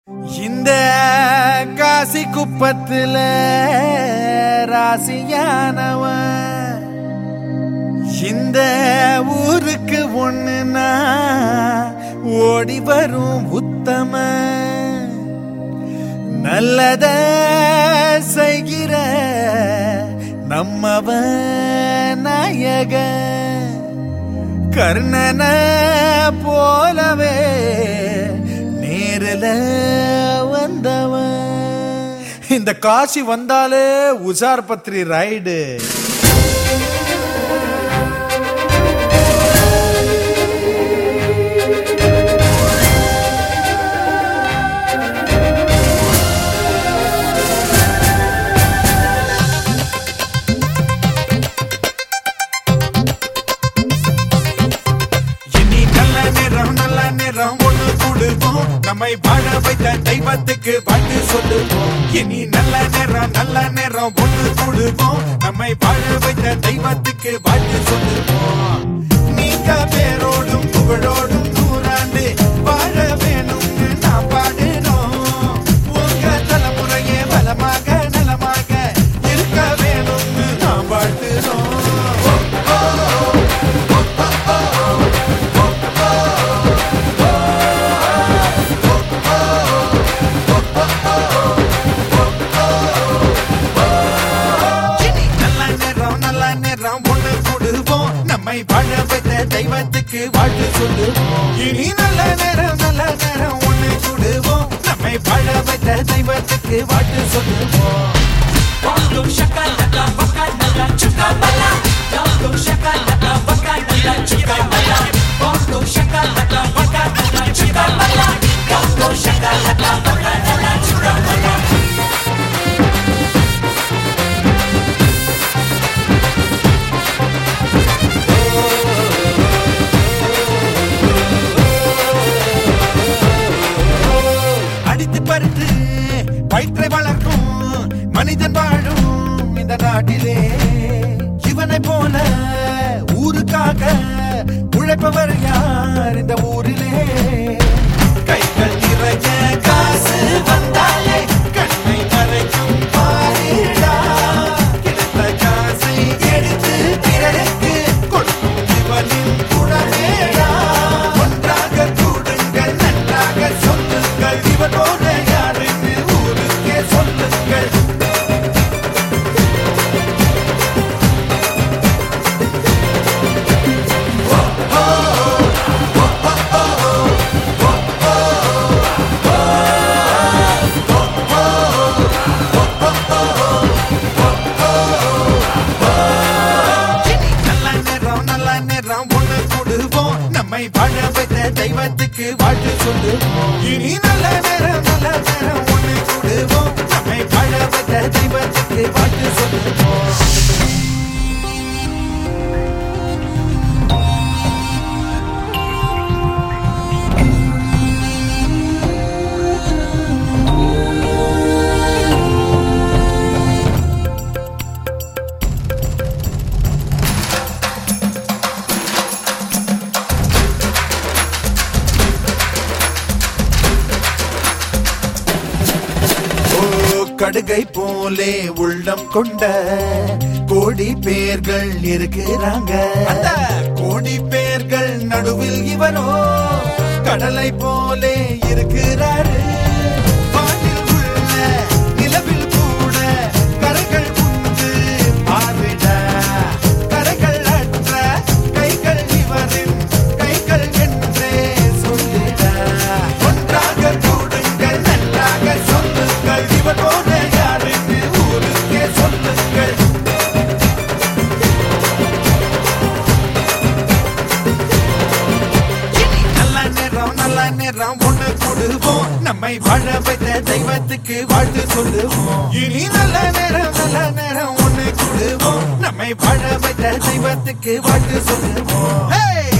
இந்த காசி குப்பத்துல ராசியானவன் இந்த ஊருக்கு ஒண்ணுனா ஓடி வரும் உத்தம நல்லத செய்கிற நம்மவன் நாயக கர்ணன போலவே நேரில் வந்தவன் இந்த காசி வந்தாலே உசார் பத்ரி ரைடு இனி நல்ல நேரம் நல்ல நேரம் ஒண்ணு கூடுவோம் நம்மை வாழ வைத்த தெய்வத்துக்கு வாழ்த்து சொல்லுவோம் இனி நல்ல நேரம் நல்ல நேரம் ஒண்ணு கூடுவோம் நம்மை வாழ வைத்த தெய்வத்துக்கு வாழ்த்து சொல்லுவோம் நீங்க பேரோடும் புகழோடும் நூறாண்டு வாழ வேணும்னு நாம் பாடுறோம் உங்க தலைமுறையே பலமாக நலமாக இருக்க வேணும்னு நாம் வாழ்த்துறோம் இனி நல்ல நேரம் நல்ல நேரம் ஒண்ணு கூடுவோம் நம்மை வாழ வைத்த தெய்வத்துக்கு வாழ்த்து சொல்லுவோம் இனி நல்ல நேரம் நல்ல நேரம் ஒண்ணு கூடுவோம் நம்மை வாழ வைத்த தெய்வத்துக்கு வாழ்த்து சொல்லுவோம் Bongo shakalaka wakalaka chukabala Bongo shakalaka wakalaka chukabala Bongo shakalaka wakalaka chukabala Bongo shakalaka wakalaka chukabala அடித்து பறித்து வயிற்றை வளர்க்கும் மனிதன் வாழும் இந்த நாட்டிலே இவனை போல ஊருக்காக உழைப்பவர் யார் இந்த ஊரிலே கைகள் நிறைய காசு வந்தாலே கண்ணை மறைக்கும் பாரிடா கிடைத்த காசை எடுத்து பிறருக்கு கொடுக்கும் இவனின் குணமேடா ஒன்றாக கூடுங்கள் நன்றாக சொல்லுங்கள் இவனோட யாருன்னு ஊருக்கே சொல்லுங்கள் இனி நல்ல நேரம் நல்ல நேரம் ஒண்ணு கூடுவோம் நம்மை வாழ வைத்த தெய்வத்துக்கு வாழ்த்து சொல்லுவோம் இனி நல்ல நேரம் நல்ல நேரம் ஒண்ணு கூடுவோம் நம்மை வாழ வைத்த தெய்வத்துக்கு வாழ்த்து சொல்லுவோம் ஓ கடுகை போலே உள்ளம் கொண்ட கோடி பேர்கள் இருக்கிறாங்க அந்த கோடி பேர்கள் நடுவில் இவரோ கடலை போலே இருக்கிறாரு வானில் உள்ள நிலவில் கூட கரைகள் உண்டு பார்விட கரைகள் அற்ற கைகள் இவரின் கைகள் என்றே சொல்லிட ஒன்றாக கூடுங்கள் நன்றாக சொல்லுங்கள் இவனோட யாருன்னு ஊருக்கே சொல்லுங்கள் இனி நல்ல நேரம் நல்ல நேரம் ஒண்ணு கூடுவோம் நம்மை வாழ வைத்த தெய்வத்துக்கு வாழ்த்து சொல்லுவோம் இனி நல்ல நேரம் நல்ல நேரம் ஒண்ணு கூடுவோம் நம்மை வாழ வைத்த தெய்வத்துக்கு வாழ்த்து சொல்லுவோம் Hey!